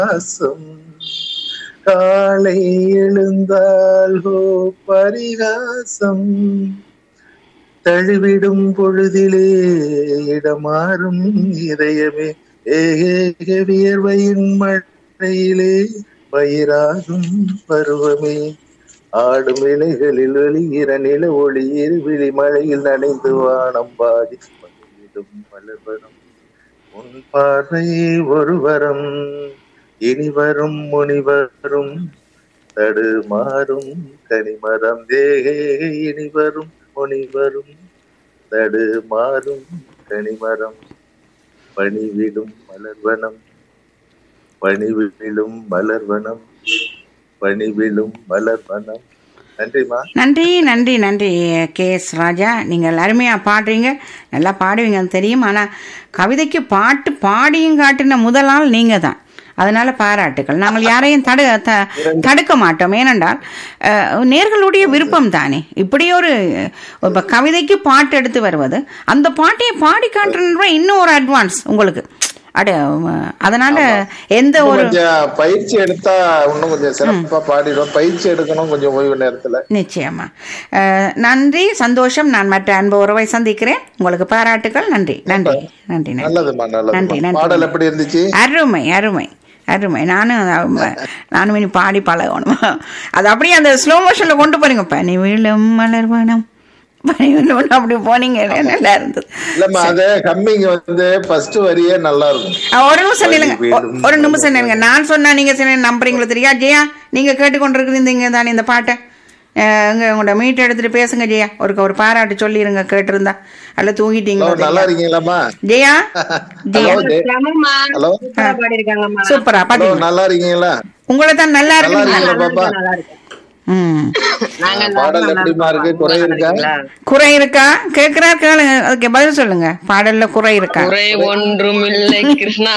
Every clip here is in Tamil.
பரிகாசம் காலை எழுந்தால் ஹோ பரிகாசம் தழுவிடும் பொழுதிலே இடமாறும் இதயமே ஏக வியர்வையின் மழையிலே பயிராகும் பருவமே ஆடும் இலைகளில் வெளியிற நில ஒளியில் விழிமழையில் நனைந்து வானம் பாதி மகிழ்விடும் மலர்வனம் உன் பார்வை ஒரு வரம் இனி வரும் முனிவரும் தடுமாறும் கனிமரம் தேகே இனி வரும் முனிவரும் தடுமாறும் கனிமரம் பணிவிடும் மலர்வனம் பணிவிடும் மலர்வனம் பணிவிடும் மலர்வனம் நன்றிமா நன்றி நன்றி நன்றி கே எஸ் ராஜா நீங்கள் அருமையாக பாடுறீங்க நல்லா பாடுவீங்க அது தெரியும் ஆனால் கவிதைக்கு பாட்டு பாடியும் காட்டின முதல் ஆள் நீங்கள் தான் அதனால பாராட்டுகள் நாங்கள் யாரையும் தடு த- தடுக்க மாட்டோம் ஏனென்றால் அஹ், நேர்களுடைய விருப்பம் தானே இப்படி ஒரு இப்போ கவிதைக்கு பாட்டு எடுத்து வருவது அந்த பாட்டையை பாடி காட்டுறன்ற இன்னும் ஒரு அட்வான்ஸ் உங்களுக்கு அடு அதனால எந்த இன்னும் ஒரு கொஞ்சம் பயிற்சி எடுத்தா இன்னும் கொஞ்சம் சிறப்பா பாடிடும் பயிற்சி எடுக்கணும் கொஞ்சம் ஓய்வு நேரத்துல நிச்சயமா அஹ், நன்றி சந்தோஷம் நான் மற்ற அன்பு உறவை சந்திக்கிறேன் உங்களுக்கு பாராட்டுகள் நன்றி நன்றி நன்றி நன்றி நல்லதுமா நன்றி, நல்லது நன்றி. பாடல் எப்படி இருந்துச்சு அருமை அருமை அருமை நானும் அத- நானும் இனி பாடி பழகணும் அது அப்படியே அந்த ஸ்லோ மோஷன்ல கொண்டு போறீங்க பனி விழும் மலர்வனம் பனி விழும் அப்படி போனீங்க நல்லா இருந்தது இல்லம்மா அது கம்மிங் வந்து ஃபர்ஸ்ட் வரியே நல்லா இருக்கும் அஹ், ஒரு நிமிஷம் நில்லுங்க ஒ- ஒரு நிமிஷம் நில்லுங்க நான் சொன்னா நீங்க சில நம்புறீங்களோ தெரியா ஜெயா நீங்க கேட்டுக்கொண்டிருக்கிறீங்க தானே இந்த பாட்டை அஹ், இங்க உங்களோட மீட் எடுத்துட்டு பேசுங்க ஜெயா ஒரு ஒரு பாராட்டு சொல்லிருங்க கேட்டிருந்தா அல்ல ஹலோ தூங்கிட்டீங்களோ நல்லா தெரியா? இருக்கீங்களாம்மா ஜெயா ஜெயா ஹலோ ஜெய- ஆமாம்மா. ஹலோ சூப்பரா பாடியிருக்காங்கம்மா. சூப்பரா ஹலோ பாத்தீங்களா நல்லா இருக்கீங்களா உங்களை தான் நல்லா நல்லா இருக்கு இருக்கீங்களா பாப்பா நல்லா இருக்கு. ம் நாங்க எல்லாரும் பாடல் நல்லா எப்படிம்மா இருக்கோம். இருக்கு? குறை நல்லா இருக்கா? இருக்கீங்களா? குறை இருக்கா கேக்குறா கேளுங்க அதுக்கு பதில் சொல்லுங்க பாடல்ல குறை இருக்கா குறை ஒன்றும் இல்லை கிருஷ்ணா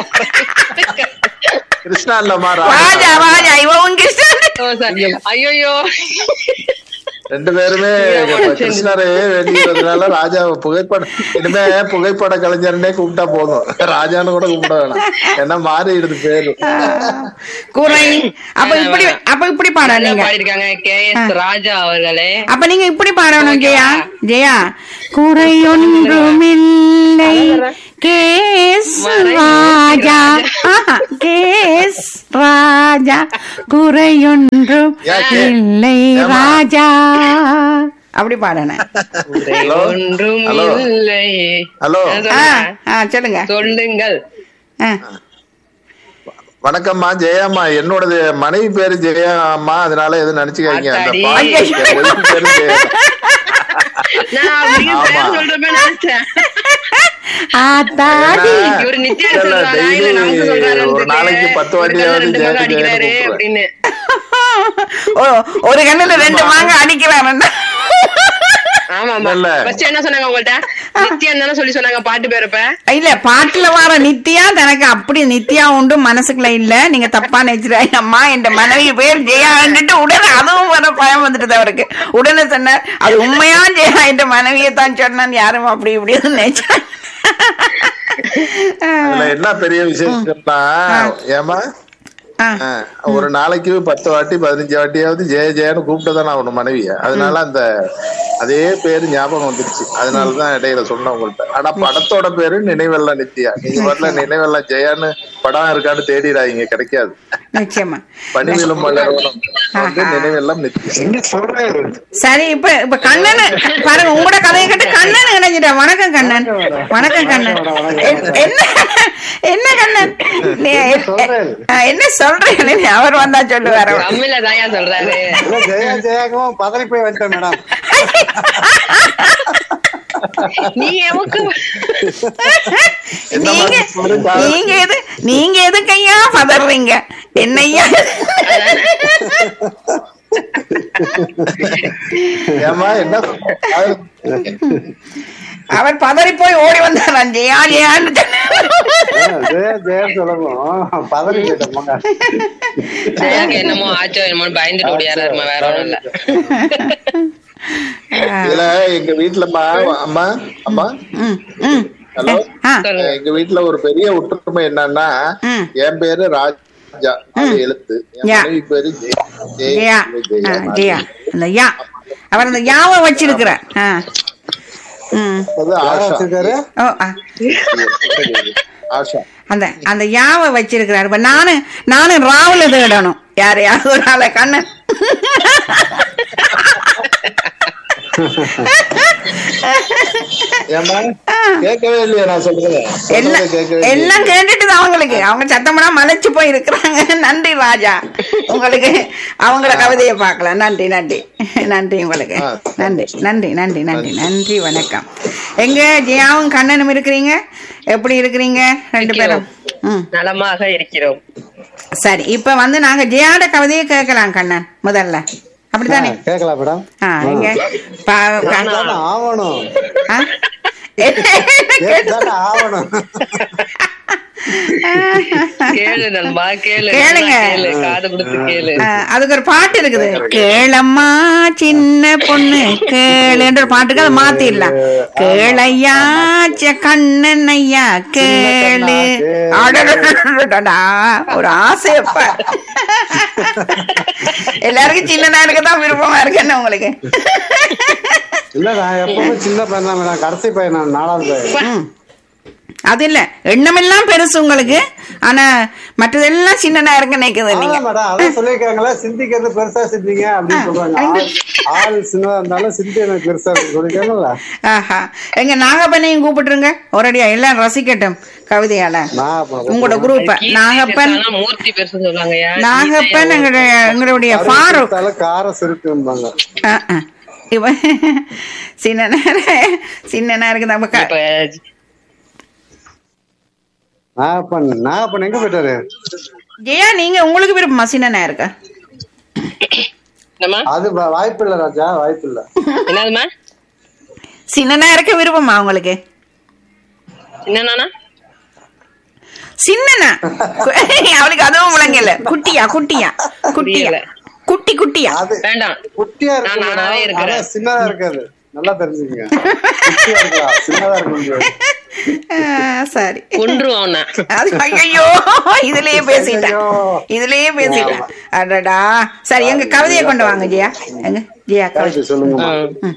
கிருஷ்ணா இல்லம்மா ராஜா ராஜா ராஜா இவன் கிருஷ்ணன் ஐயோ ரெண்டு பேருமே இப்ப கிருஷ்ணரே வேண்டியதுனால ராஜாவை புகைப்படம் இனிமே புகைப்பட கலைஞர்னே கூப்பிட்டா போதும் ராஜான்னு கூட கூப்பிட வேணாம் என்ன மாறிடுது பேரு குறை அப்ப இப்படி அப்ப இப்படி பாட நல்லா நீங்க பாடிருக்காங்க கே எஸ் ராஜா அவர்களே அப்ப நீங்க இப்படி பாடணும் ஜெயா ஜெயா குறையொன்றுமில்லை கேஸ் ராஜா ஆஹா, கேஸ் ராஜா குறையொன்றும் யாக்கு? இல்லை ஏம்மா? ராஜா அப்படி பாடணும் குறை ஹலோ? ஒன்றும் ஹலோ? இல்லை ஹலோ ஆ, ஆ, சொல்லுங்க. ஆ, சொல்லுங்க சொல்லுங்கள் ஆ. வணக்கம்மா ஜெயாம்மா என்னோடது மனைவி பேரு ஜெயா அம்மா அதனால எதுவும் நினைச்சுக்காதீங்க அந்த அத்தாடி. பாட்டு என் wife பேரு ஜெயா. நான் அப்படியே ஆமா. பேர் சொல்றப்ப நினைச்சேன் ஆத்தாடி ஏன்னா, இவரு நித்யா இல்ல, இல்ல, சொல்றாரா இல்ல daily நமக்கு சொல்றாரான்னு ஒரு நாளைக்கு தெரியல. பத்து ஒரு வாட்டியாவது கண்ணுல ரெண்டு ஜெயக்கு மாங்காய் அடிக்கிறாரு ஜெயக்கு கூப்பிடுறேன். அப்படின்னு ஓ, ஒரு கண்ணுல ரெண்டு மாங்க அடிக்கிறான் ஆமா இல்ல, இல்ல. ஃபர்ஸ்ட் என்ன சொன்னாங்க உங்கள்ட்ட நித்யா தானே சொல்லி சொன்னாங்க பாட்டு பேரப்ப இல்ல பாட்டுல வர நித்யா தனக்கு அப்படி நித்யா உண்டு மனசுக்குள்ள இல்ல நீங்க தப்பா நினைச்சிடாய் அம்மா என் மனைவி பேர் ஜெயான்ட்டு உடனே அதுவும் வர பயம் வந்துட்டு அவருக்கு உடனே சொன்னார் அது உண்மையா ஜெயா என் மனைவியை தான் சொன்னான் யாரும் அப்படி இப்படி நினைச்சா அதுல என்ன பெரிய விசேஷம்னா ஏமா ஆ. ஒரு நாளைக்கு பத்து வாட்டி பதினஞ்சு வாட்டியாவது ஜெய ஜெயன்னு கூப்பிட்டுதான் அவனு மனைவிய அதனால அந்த அதே பேரு ஞாபகம் வந்துருச்சு அதனாலதான் இடையில சொன்னேன் உங்கள்ட்ட ஆனா படத்தோட பேரு நினைவெல்லாம் நித்யா நீங்க வரல நினைவெல்லாம் ஜெயான்னு படம் இருக்கான்னு தேடிடாதீங்க கிடைக்காது நிச்சயமா பணிவிலும் மலர்வனம் வந்து நினைவெல்லாம் நித்யா சரி இப்ப இப்ப கண்ணன் பாருங்க உங்களோட கதையை கேட்டு கண்ணன் இணைஞ்சிட்டா வணக்கம் கண்ணன் வணக்கம் கண்ணன் என்- என்ன என்ன கண்ணன் நீ எ- ஆ, என்ன சொல்றீங்க அவர் வந்தா சொல்லுவாரு தமிழ்ல தாயா சொல்றாரு ஜெயா ஜெயாகவும் பதறி போய் வந்துட்டேன் மேடம் நீ எமக்கு நீங்க நீங்க எது நீங்க எதுக்கையா பதறீங்க என்னையா ஏமா என்ன அது- அவர் பதறி போய் ஓடி வந்தாராம் ஜெயா ஜெயான்னு ஜெயா ஜெயா சொல்லணும் பதறி போயிட்டேன் ஜெயாக்கு என்னமோ ஆச்சோ என்னமோ பயந்துட்டு ஓடியாருமா வேற ஒண்ணும் இல்ல இதுல எங்க வீட்டுலம்மா அம்மா அம்மா ம், ம். ஹலோ ஆ, எங்க வீட்டுல ஒரு பெரிய ஒற்றுமை என்னன்னா ம். என் பேரு ராஜா ராஜா நாலு எழுத்து என் யா. மனைவி பேரு ஜெயா ஜெயா ஜெயா ஆ, ஜெயா அந்த யா அவர் அந்த யாவை வச்சிருக்கிறார் ஆ ம் அது யார ஆஷா வச்சிருக்காரு ஓ ஆ. ஆஷா அந்த அந்த யாவை வச்சிருக்கிறார் இப்ப நானும் நானும் ராவுல தேடணும் யாரையாவது ஒரு ஆளை கண்ணன் ஏம்மா கேட்கவே இல்லையா நான் சொல்றேன் எல்லாம் கேட்கவே எல்லாம் கேட்டுட்டு தான் அவங்களுக்கு அவங்க சத்தம்னா மலைச்சு போய் இருக்கிறாங்க நன்றி ராஜா உங்களுக்கு அவங்கள கவிதையை பார்க்கலாம் நன்றி நன்றி நன்றி உங்களுக்கு ஆ. நன்றி நன்றி நன்றி நன்றி நன்றி வணக்கம் எங்க ஜெயாவும் கண்ணனும் இருக்கிறீங்க எப்படி இருக்கிறீங்க ரெண்டு பேரும் ம் நலமாக இருக்கிறோம் சரி இப்ப வந்து நாங்க ஜெயாட கவிதையை கேட்கலாம் கண்ணன் முதல்ல அப்படித்தானே கேக்கலாம் மேடம் ஆ இங்க பா- கா- கேட்டுதானே ஆவணும் ஆ? கேட்டுதானே ஆவணும் கேளு நண்பா கேளு கேளுங்க. நல்லா கேளு காது கொடுத்து கேளு ஆ, அதுக்கு ஒரு பாட்டு இருக்குது கேளம்மா சின்ன பொண்ணு கேளுன்ற ஒரு பாட்டுக்கு அதை மாத்திடலாம் கேளையா ச கண்ணன் ஐயா கேளு அடடடடடடா, ஒரு ஆசையப்பா எல்லாருக்கும் சின்ன நேருக்கு தான் விருப்பமா இருக்கு என்ன உங்களுக்கு இல்ல நான் எப்பவுமே சின்ன பையன் தான் மேடம் கடைசி பையன் நான் நாலாவது பையன் ம். அது இல்ல எண்ணமெல்லாம் பெருசு உங்களுக்கு ஆனா மற்றதெல்லாம் சின்னனா இருக்க நினைக்குது நீங்க அதான் மேடம் அதான் சொல்லியிருக்காங்களா சிந்திக்கிறது பெருசா சிந்திங்க அப்படின்னு சொல்றாங்க ஆள் ஆள் சின்னதா இருந்தாலும் சிந்தி எனக்கு பெருசா இருக்கு சொல்லியிருக்காங்கல்ல ஆஹா எங்க நாகப்பனையும் கூப்பிட்டுருங்க ஒரடியா எல்லாம் ரசிக்கட்டும் கவிதையால நான் அப்ப உங்களோட குரூப்ப கீர்த்தி நாகப்பன் பெருசானா மூர்த்தி பெருசு சொல்லுவாங்க நாகப்பன் எங்களுடைய எங்களுடைய கருப்பு ஃபாரூக் கொடுத்தாலும் காரம் சிறுக்கும்பாங்க ஆ, ஆ. இவன் சின்ன நேரம் சின்ன நேரம் நம்ம க- இப்ப நாகப்பன் நாகப்பன் எங்க போயிட்டாரு ஜெயா நீங்க உங்களுக்கு விருப்பமா சின்ன நேரம் இருக்கா என்னம்மா அது வ- வாய்ப்பு இல்ல ராஜா வாய்ப்பு இல்ல என்னதுமா சின்ன நேரம் விருப்பமா உங்களுக்கு என்னன்னா சின்னனா அவளுக்கு அதுவும் விளங்கல குட்டியா குட்டியா குட்டியா புரியல. குட்டி குட்டியா அது வேண்டாம் குட்டியா இருக்கு நான் நானாவே மேடம். இருக்கிறேன். ஆனா சின்னதா இருக்காது நல்லா தெரிஞ்சுக்கங்க குட்டியா இருக்கலாம் சின்னதா இருக்க முடியாது ஆ, சரி கொன்றுவான் அவனை. அது ஐயோ இதுலயே பேசிட்டேன் ஐயையோ. இதுலயே பேசிட்டேன் அடடா சரி எங்க கவிதையை கொண்டு வாங்க ஜெயா எங்க ஜெயா கவிதை கரெக்ட் சொல்லுங்கம்மா ம்.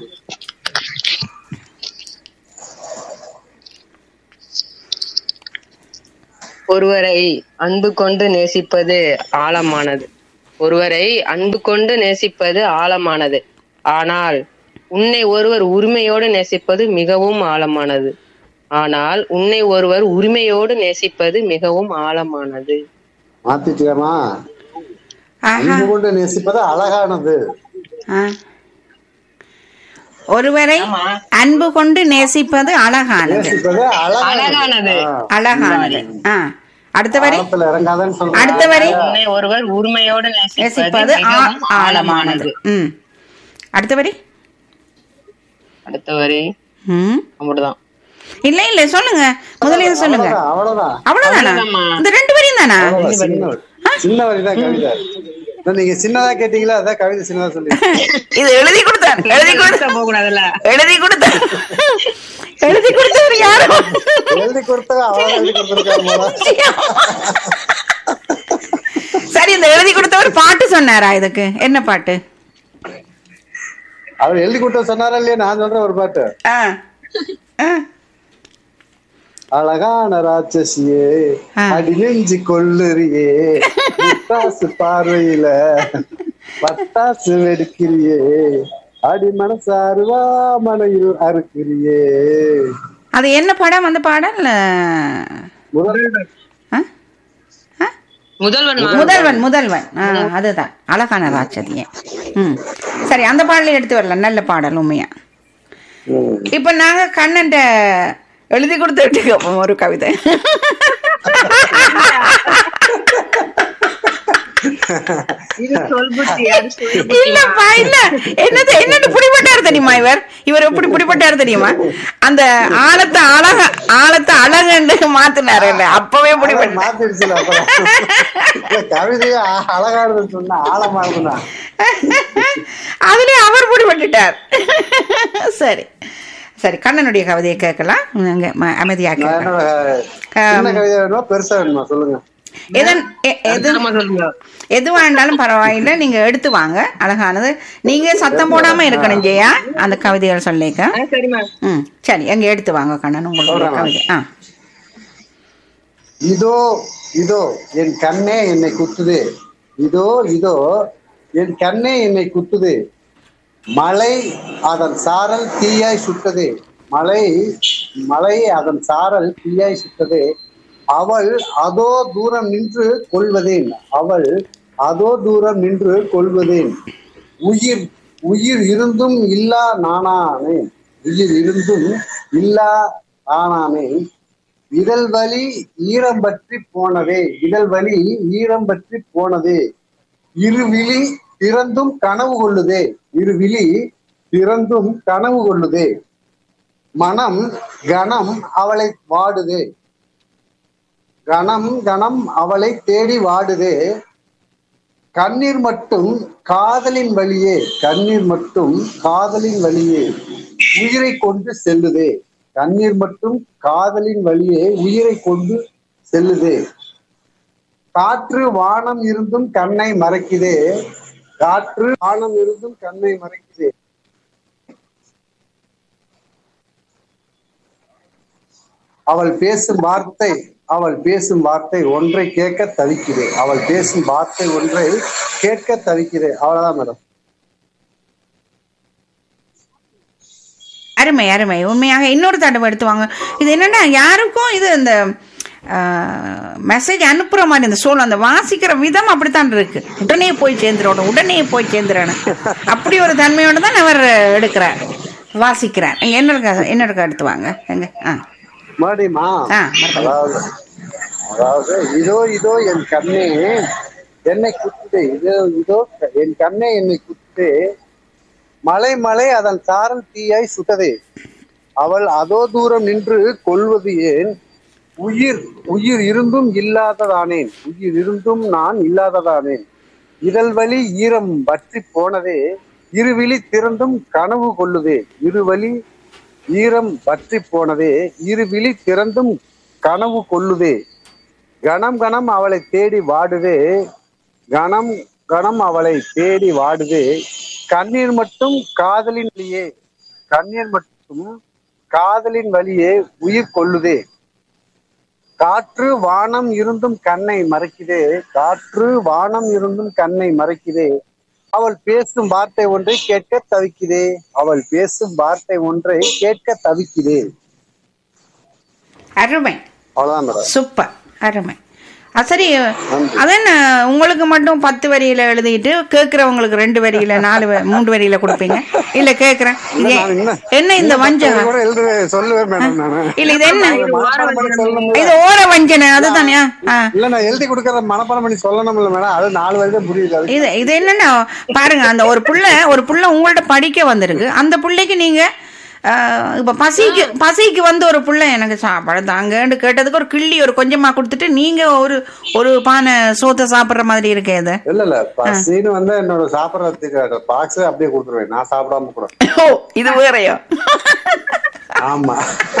ஒருவரை அன்பு கொண்டு நேசிப்பது ஆழமானது ஒருவரை அன்பு கொண்டு நேசிப்பது ஆழமானது ஆனால் உன்னை ஒருவர் உரிமையோடு நேசிப்பது மிகவும் ஆழமானது ஆனால் உன்னை ஒருவர் உரிமையோடு நேசிப்பது மிகவும் ஆழமானது மாத்திட்டியாமா ஆஹா அன்பு கொண்டு நேசிப்பது அழகானது ஆ. ஒருவரை அன்பு கொண்டு நேசிப்பது அழகானது நேசிப்பது அழகானது அழகானது. ஆ. அழகானது ஆ அடுத்த வரி ஆழத்துல இறங்காதன்னு சொல்றேன் அடுத்த வரி உன்னை ஒருவர் உரிமையோடு நேசிப்பது நேசிப்பது ஆ- மிகவும் ஆழமானது ம் அடுத்த வரி அடுத்த வரி ம் அப்படிதான் இல்ல இல்ல சொல்லுங்க முதல்ல இது சொல்லுங்க அவ்வளவுதான், அவ்வளவுதான் அவ்வளவுதானா அவ்வளவுதாம்மா. இந்த ரெண்டு வரியும் தானா அவ்வளவுதான், சின்ன வரி. சின்ன வரிதான் கவிதை இதான் நீங்க சின்னதா கேட்டீங்களா அதான் கவிதை சின்னதா சொல்லி இது எழுதி கொடுத்தார் எழுதி கொடுத்த போக கூடாதுல்ல எழுதி கொடுத்தார் எழுதி கொடுத்தவர் யாரும் எழுதி கொடுத்தா அவ்வளவு எழுதி கொடுத்துருக்காங்க சரி இந்த எழுதி கொடுத்தவர் பாட்டு சொன்னாரா இதுக்கு என்ன பாட்டு அவர் எழுதி கொடுத்த சொன்னாரா இல்லையா நான் சொல்றேன் ஒரு பாட்டு ஆ ஆ. அழகான ராட்சசியே ஆ. அடி நெஞ்சு கொள்ளுறியே முட்டாசு பார்வையில பட்டாசு வெடிக்கிறியே அடி மனசாருவா மனையில் அறுக்கிறியே அது என்ன படம் அந்த பாடல் முதலில் ஆ? ஆ? முதல்வன் முதல்வன் முதல்வன் ஆ, அதுதான் அழகான ராட்சதியே ம் சரி அந்த பாடலை எடுத்து வரலாம் நல்ல பாடல் உண்மையா ம். இப்ப நாங்க கண்ணன்ட்ட எழுதி கொடுத்துட்டு இருக்கோம் ஒரு கவிதை இல்லப்பா இல்ல என்னது என்னன்னு பிடிபட்டாரு தெரியுமா இவர் இவர் எப்படி பிடிபட்டாரு தெரியுமா அந்த ஆழத்தை அழக ஆழத்தை அழகுன்னு மாத்தினாரு இல்ல அப்பவே அதான் பிடிபட்டாரு மாத்திடுச்சுல அப்புறம் இல்ல, கவிதையே அ- அழகானதுன்னு சொன்னா ஆழமானதுன்னா அதுலயே அவர் பிடிபட்டுட்டார் சரி சரி கண்ணனுடைய கவிதையை கேட்கலாம் அங்க ம- அமைதியா நான் கேட்கலாம் என்னோட சின்ன கவிதை வேணுமா பெருசா வேணுமா சொல்லுங்க எதன் எ- எது ஆமா சொல்லுங்க எதுவா இருந்தாலும் பரவாயில்லை நீங்க எடுத்து வாங்க அழகானது நீங்க சத்தம் போடாம இருக்கணும் ஜெயா அந்த கவிதைகள் சொல்லிக்க ஆ, சரிம்மா ம் சரி எங்க எடுத்து வாங்க கண்ணன் உங்களுடைய சொல்றேன். கவிதை ஆ இதோ இதோ என் கண்ணே என்னை குத்துது இதோ இதோ என் கண்ணே என்னை குத்துது மலை அதன் சாரல் தீயாய் சுட்டது மலை மலை அதன் சாரல் தீயாய் சுட்டது அவள் அதோ தூரம் நின்று கொள்வதேன் அவள் அதோ தூரம் நின்று கொள்வதேன் உயிர் உயிர் இருந்தும் இல்லா நானானேன் உயிர் இருந்தும் இல்லா ஆனானேன் இதழ் வலி ஈரம் பற்றி போனதே இதழ் வலி ஈரம் பற்றி போனதே இருவிழி திறந்தும் கனவு கொள்ளுதே இருவிழி திறந்தும் கனவு கொள்ளுதே மனம் கணம் அவளை வாடுதே கணம் கணம் அவளை தேடி வாடுதே கண்ணீர் மட்டும் காதலின் வழியே கண்ணீர் மட்டும் காதலின் வழியே உயிரை கொண்டு செல்லுதே கண்ணீர் மட்டும் காதலின் வழியே உயிரை கொண்டு செல்லுதே காற்று வானம் இருந்தும் கண்ணை மறைக்குதே காற்று வானம் இருந்தும் கண்ணை மறைக்குதே அவள் பேசும் வார்த்தை அவள் பேசும் வார்த்தை ஒன்றை கேட்க தவிக்கிறேன் அவள் பேசும் வார்த்தை ஒன்றை கேட்க தவிக்கிறேன் அவ்வளவுதான் மேடம் அருமை அருமை உண்மையாக இன்னொரு தடவை எடுத்து வாங்க இது என்னன்னா யாருக்கும் இது இந்த மெசேஜ் அனுப்புற மாதிரி இந்த சோல் அந்த வாசிக்கிற விதம் அப்படித்தான் இருக்கு உடனே போய் சேர்ந்துடணும் உடனே போய் சேர்ந்துடணும் அப்படி ஒரு தன்மையோட தான் அவர் எடுக்கிறார் வாசிக்கிறார் எங்க என்ன இருக்கா என்ன இருக்கா எடுத்து வாங்க எங்க ஆ மறுபடியுமா ஆ, மறுபடியும். அதாவது அதாவது இதோ இதோ என் கண்ணே என்னை குத்துது இதோ இதோ என் கண்ணே என்னை குத்துது மலை மலை அதன் சாரல் தீயாய் சுட்டதே அவள் அதோ தூரம் நின்று கொள்வது ஏன் உயிர் உயிர் இருந்தும் இல்லாததானேன் உயிர் இருந்தும் நான் இல்லாததானேன் இதழ் வழி ஈரம் வற்றி போனதே இருவிழி திறந்தும் கனவு கொள்ளுதே இருவழி ஈரம் வற்றி போனதே இருவிழி திறந்தும் கனவு கொள்ளுதே கணம் கணம் அவளை தேடி வாடுதே கணம் கணம் அவளை தேடி வாடுதே கண்ணீர் மட்டும் காதலின் வழியே கண்ணீர் மட்டும் காதலின் வழியே உயிர் கொள்ளுதே காற்று வானம் இருந்தும் கண்ணை மறைக்குதே காற்று வானம் இருந்தும் கண்ணை மறைக்குதே அவள் பேசும் வார்த்தை ஒன்றை கேட்க தவிக்குதே அவள் பேசும் வார்த்தை ஒன்றை கேட்க தவிக்குதே அருமை அவ்வளவுதான் மேடம் சூப்பர் அருமை ஆ, சரி அதென்ன உங்களுக்கு மட்டும் பத்து வரியில எழுதிட்டு கேட்கறவங்களுக்கு ரெண்டு வரியில நாலு வ- மூன்று வரியில கொடுப்பீங்க இல்ல கேக்குறேன் இது நான் இன்னும் என்ன இந்த வஞ்சகம் கூட எழுதுவேன் சொல்லுவேன் மேடம் நானு இல்ல இது என்ன மனப்பாடம் பண்ணி சொல்லணும் இது ஓர வஞ்சனை அதுதானே ஆ. இல்ல நான் எழுதி கொடுக்கற மனப்பாடம் பண்ணி சொல்லணும் இல்ல மேடம் அது நாலு வரை தான் புரியுது அது இது இது என்னன்னா பாருங்க அந்த ஒரு புள்ள ஒரு புள்ள உங்கள்ட்ட படிக்க வந்திருக்கு அந்த புள்ளைக்கு நீங்க ஆஹ், இப்ப பசிக்கு பசிக்கு வந்து ஒரு புள்ள எனக்கு சாப்பாடு தாங்கன்னு கேட்டதுக்கு ஒரு கிள்ளி ஒரு கொஞ்சமா கொடுத்துட்டு நீங்க ஒரு ஒரு பானை சோத்தை சாப்பிடுற மாதிரி இருக்கே இது இல்ல இல்ல பசின்னு வந்து என்னோட சாப்பிடறதுக்கு பாக்ஸ் அப்படியே கொடுத்துருவேன் நான் சாப்பிடாம கூட ஓ இது வேறையோ ஆமா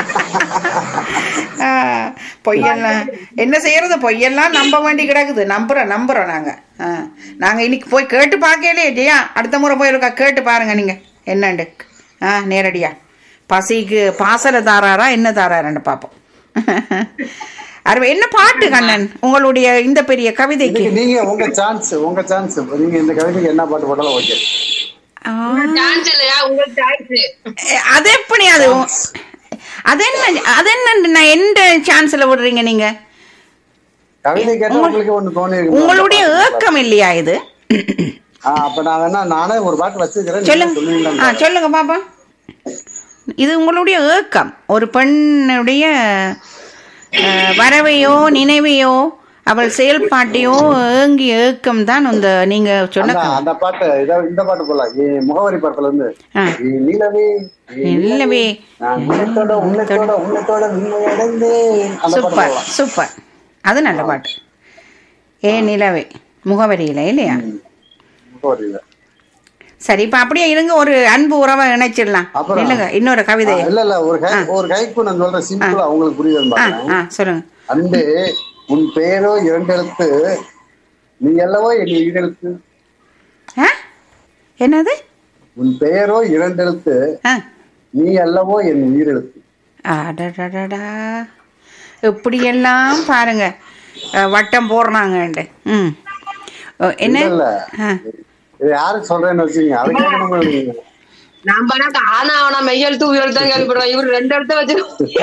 ஆஹ், பொய்யெல்லாம் என்ன செய்யறது பொய்யெல்லாம் நம்ப வேண்டி கிடக்குது நம்புறோம் நம்புறோம் நாங்க ஆஹ், நாங்க இன்னைக்கு போய் கேட்டு பார்க்கலையே ஜெயா அடுத்த முறை போய் இருக்கா கேட்டு பாருங்க நீங்க என்னண்டு ஆ நேரடியா பசிக்கு பாசல தாராரா என்ன தாராருன்னு பார்ப்போம் அருமை என்ன பாட்டு கண்ணன் உங்களுடைய இந்த பெரிய கவிதைக்கு இதுக்கு நீங்க உங்க சான்ஸ் உங்க சான்ஸ் நீங்க இந்த கவிதைக்கு என்ன பாட்டு போட்டாலும் ஓகே ஆ, டான்ஸ் இல்லையா உங்க சாய்ஸ் எ, அது எப்படி அது அது என்ன அது என்ன நான் எந்த சான்ஸ்ல விடுறீங்க நீங்க கவிதை கேட்டா உங்களுக்கு ஒண்ணு தோணி இருக்கு உங்களுடைய ஏக்கம் இல்லையா இது ஆ, அப்ப நான் வேணா நானே ஒரு பாட்டு வச்சிருக்கிறேன் நீங்க சொல்லுங்க ஆ சொல்லுவீங்களா சொல்லுங்க பாப்பா இது உங்களுடைய ஏக்கம் ஒரு பெண்ணுடைய அஹ், வரவையோ நினைவையோ அவள் செயல்பாட்டையோ ஏங்கி ஏக்கம் தான் அந்த நீங்க சொன்ன அந்த அந்த பாட்டு இத இந்த பாட்டு போலாம் என் முகவரி படத்துல இருந்து ஆ. என் நிலவே என் நிலவே. நான் உன்னத்தோட உன்னத்தோட உன்னத்தோட உண்மையடைந்தேன் அந்த பாட்டு சூப்பர் போலாம் சூப்பர் அது நல்ல பாட்டு ஏ நிலவே முகவரியில இல்லையா முகவரியில சரி இப்ப அப்படியே இருங்க ஒரு அன்பு உறவை இணைச்சிடலாம் அப்புறம்? இல்லைங்க இன்னொரு கவிதை இல்ல இல்ல ஒரு கை ஒரு கைக்கு நான் சொல்றேன் சிம்பிளா உங்களுக்கு புரியுதுன்னு ஆ பாருங்க ஆ சொல்லுங்க அன்பே உன் பெயரோ இரண்டெழுத்து நீ அல்லவோ என் உயிரெழுத்து ஆ என்னது உன் பெயரோ இரண்டெழுத்து ஆ நீ அல்லவோ என் உயிரெழுத்து அடடடடா இப்படியெல்லாம் பாருங்க அஹ், வட்டம் போடுறாங்கண்டு ம் ஓ, என்ன இல்ல, இல்ல. ஆ இது யாருக்கு சொல்றேன்னு வச்சுங்க அது கேட்கணும் நம்ம ஆனா அவனா மெய்யெழுத்து உயிரெழுத்து தான் கேள்விப்படுறோம் இவரு ரெண்டு எழுத்த வச்சு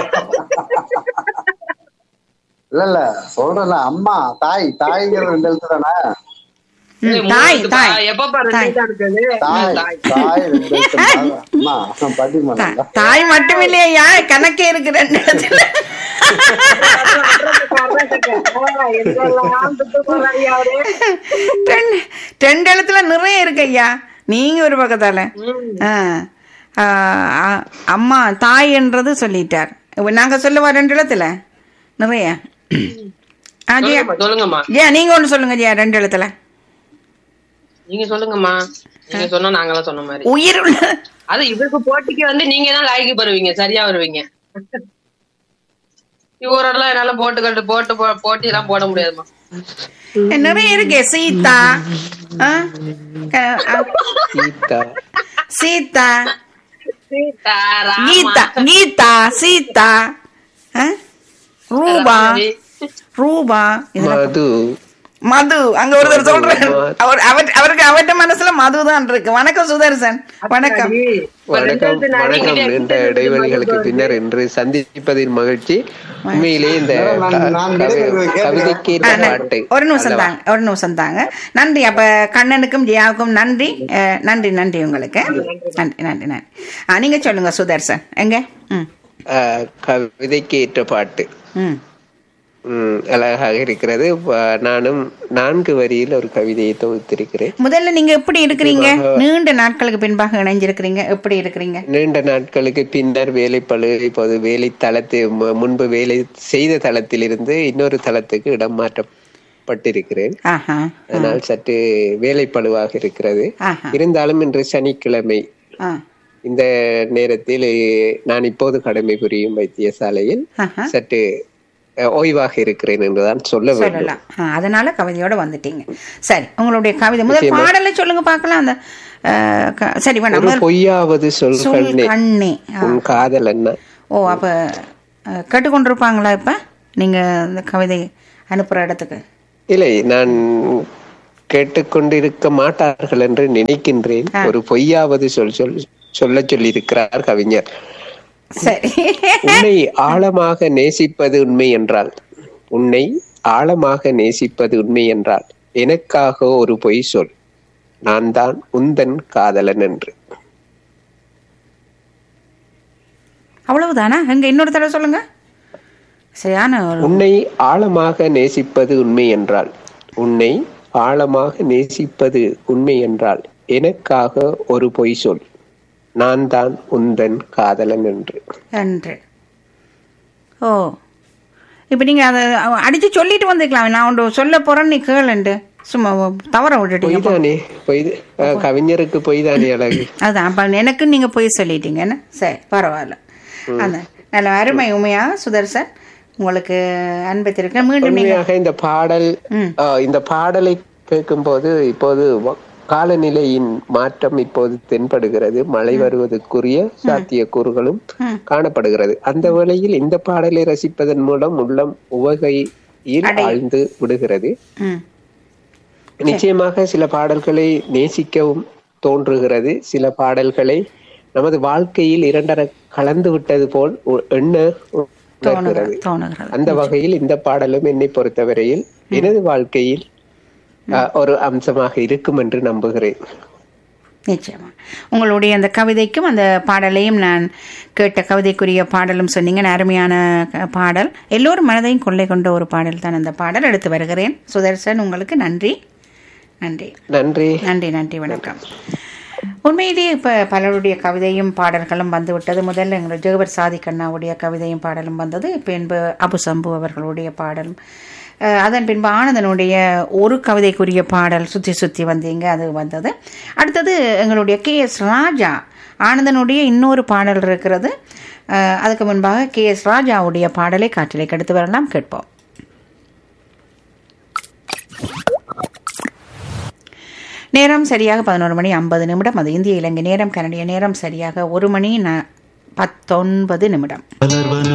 இல்ல இல்ல சொல்றேன்ல அம்மா தாய் தாய்ங்கிற ரெண்டு எழுத்து தானே ம், தாய் தாய் எப்ப பாரு தாய். ரெண்டு இருக்குது தாய் தாய் ரெண்டு எழுத்து தாய். அம்மா பதிமா தா- தாய் மட்டும் இல்லையா கணக்கே இருக்கு ரெண்டு இடத்துல எங்கெல்லாம் துட்டு போறாரு அவரு ரெண்டு ரெண்டு இடத்துல நிறைய இருக்கு ஐயா நீங்க ஒரு பக்கத்தால ஆ. ஆ, ஆ, அம்மா தாய் என்றது சொல்லிட்டார் இப்ப நாங்க சொல்லவா ரெண்டு இடத்துல நிறைய ஆ, ஜெயா சொல்லுங்கம்மா, சொல்லுங்கம்மா ஜெயா நீங்க ஒண்ணு சொல்லுங்க ஜெயா ரெண்டு இடத்துல நீங்க சொல்லுங்கம்மா நீங்க சொன்னா நாங்களாம் சொன்ன மாதிரி உயிர் உள்ள அது இவருக்கு போட்டிக்கு வந்து நீங்க தான் லாய்க்கு வருவீங்க சரியா வருவீங்க இவரெல்லாம் என்னால போட்டு கட்டு போட்டு போ- போட்டி எல்லாம் போட முடியாதுமா நிறைய இருக்கு சீதா ஆ? க- ஆ, சீதா சீதா சீதாராமா. கீதா கீதா சீதா ஆ? ரூபா ரூபா இதெல்லாம் மது மது அங்க ஒருத்தர் சொல்றாரு அவர் அவர் அவருக்கு அவர்ட்ட மனசுல மது தான் இருக்கு வணக்கம் சுதர்சன் வணக்கம் இப்ப ரெண்டு வணக்கம் எழுத்து நான் வணக்கம் அடிக்கிட்டே நீண்ட இடைவெளிகளுக்கு பின்னர் இன்று சந்திப்பதின் மகிழ்ச்சி உண்மையிலே இந்த நான் நான் கவி- கேட்கிறேன். கவிதைக்கேற்ற ஆ, நன்றி. பாட்டு ஒரு நிமிஷம் அல்லவா? தாங்க ஒரு நிமிஷம் தாங்க நன்றி அப்ப கண்ணனுக்கும் ஜெயாவுக்கும் நன்றி அஹ், நன்றி நன்றி உங்களுக்கு நன்றி நன்றி நன்றி ஆ, நீங்க சொல்லுங்க சுதர்சன் எங்க ம் ஆ, கவிதைக்கேற்ற பாட்டு ம் ம், அழகாக இருக்கிறது ப- நானும் நான்கு வரியில் ஒரு கவிதையை தொகுத்திருக்கிறேன் முதல்ல நீங்க எப்படி இருக்கிறீங்க நீண்ட நாட்களுக்கு பின்பாக இணைஞ்சிருக்கிறீங்க எப்படி இருக்கிறீங்க நீண்ட நாட்களுக்கு பின்னர் வேலைப்பழு இப்போது வேலை தளத்து மு- முன்பு வேலை செய்த தளத்திலிருந்து இன்னொரு தளத்துக்கு இடம் மாற்றப்பட்டிருக்கிறேன் ஆஹா அதனால் சற்று வேலைப்பழுவாக இருக்கிறது ஆஹா இருந்தாலும் இன்று சனிக்கிழமை ஆ இந்த நேரத்தில் அஹ், நான் இப்போது கடமை புரியும் வைத்தியசாலையில் ஆஹா சற்று அஹ், ஓய்வாக இருக்கிறேன் என்றுதான் சொல்ல வேண்டும் சொல்லலாம் ஆ, அதனால கவிதையோட வந்துட்டீங்க சரி உங்களுடைய கவிதை முதல் பாடலை சொல்லுங்க பார்க்கலாம் அந்த அஹ், க- சரி வேணாம் ஒரு முதல் பொய்யாவது சொல் சொல் கண்ணே கண்ணே ஆ. உன் காதல் என்ன ஓ அப்ப அஹ், கேட்டுக்கொண்டிருப்பாங்களா இப்ப நீங்க இந்த கவிதை அனுப்புற இடத்துக்கு இல்லை நான் கேட்டுக்கொண்டிருக்க மாட்டார்கள் என்று நினைக்கின்றேன் ஒரு பொய்யாவது சொல் சொல் சொல்ல சொல்லியிருக்கிறார் கவிஞர் சரி உன்னை ஆழமாக நேசிப்பது உண்மை என்றால் உன்னை ஆழமாக நேசிப்பது உண்மை என்றால் எனக்காக ஒரு பொய் சொல் நான் தான் உந்தன் காதலன் என்று அவ்வளவுதானா எங்க இன்னொரு தடவை சொல்லுங்க சரியான ஒரு உன்னை ஆழமாக நேசிப்பது உண்மை என்றால் உன்னை ஆழமாக நேசிப்பது உண்மை என்றால் எனக்காக ஒரு பொய் சொல் நான் தான் உந்தன் காதலன் என்று நன்று ஓ இப்போ நீங்கள் அதை அடித்து சொல்லிட்டு வந்துக்கலாம் நான் ஒன்று சொல்ல போகிறேன்னு நீ கேளுண்டு சும்மா தவற விட்டுட்டீங்க பொய்தானே பொய் அஹ், கவிஞருக்கு பொய்தானே அழகு அதான் அப்போ எனக்கு நீங்கள் போய் சொல்லிட்டீங்க என்ன சரி பரவாயில்ல அந்த நல்ல அருமை உமையா சுதர்சன் உங்களுக்கு அன்பை திருக்க மீண்டும் நீங்கள் உண்மையாக இந்த பாடல் ம். அஹ், இந்த பாடலை கேட்கும்போது இப்போது வ- காலநிலையின் மாற்றம் இப்போது தென்படுகிறது மழை வருவதற்குரிய சாத்தியக்கூறுகளும் ம். காணப்படுகிறது அந்த வேளையில் இந்த பாடலை ரசிப்பதன் மூலம் உள்ளம் உவகையில் ஆழ்ந்து விடுகிறது ம் நிச்சயமாக சில பாடல்களை நேசிக்கவும் தோன்றுகிறது சில பாடல்களை நமது வாழ்க்கையில் இரண்டர கலந்து விட்டது போல் உ- எண்ண உணர்கிறது தோணுகிறது தோணுகிறது அந்த வகையில் இந்த பாடலும் என்னை பொறுத்தவரையில் எனது வாழ்க்கையில் அஹ், ஒரு அம்சமாக இருக்கும் என்று நம்புகிறேன் நிச்சயமா உங்களுடைய அந்த கவிதைக்கும் அந்த பாடலையும் நான் கேட்ட கவிதைக்குரிய பாடலும் சொன்னீங்க அருமையான க- பாடல் எல்லோரும் மனதையும் கொள்ளை கொண்ட ஒரு பாடல் தான் அந்த பாடல் எடுத்து வருகிறேன் சுதர்சன் உங்களுக்கு நன்றி நன்றி நன்றி நன்றி நன்றி வணக்கம் உண்மையிலேயே இப்போ பலருடைய கவிதையும் பாடல்களும் வந்துவிட்டது முதல்ல எங்களுடைய ஜெகவர் சாதிக் அண்ணாவுடைய கவிதையும் பாடலும் வந்தது பின்பு அபு சம்பு அவர்களுடைய பாடலும் அஹ், அதன் பின்பு ஆனந்தனுடைய ஒரு கவிதைக்குரிய பாடல் சுற்றி சுற்றி வந்தீங்க அது வந்தது அடுத்தது எங்களுடைய கே எஸ் ராஜா ஆனந்தனுடைய இன்னொரு பாடல் இருக்கிறது அஹ், அதுக்கு முன்பாக கே எஸ் ராஜாவுடைய பாடலை காற்றிலை கெடுத்து வரலாம் கேட்போம் நேரம் சரியாக பதினோரு மணி ஐம்பது நிமிடம் அது இந்திய இலங்கை நேரம் கனடிய நேரம் சரியாக ஒரு மணி ந பத்தொன்பது நிமிடம்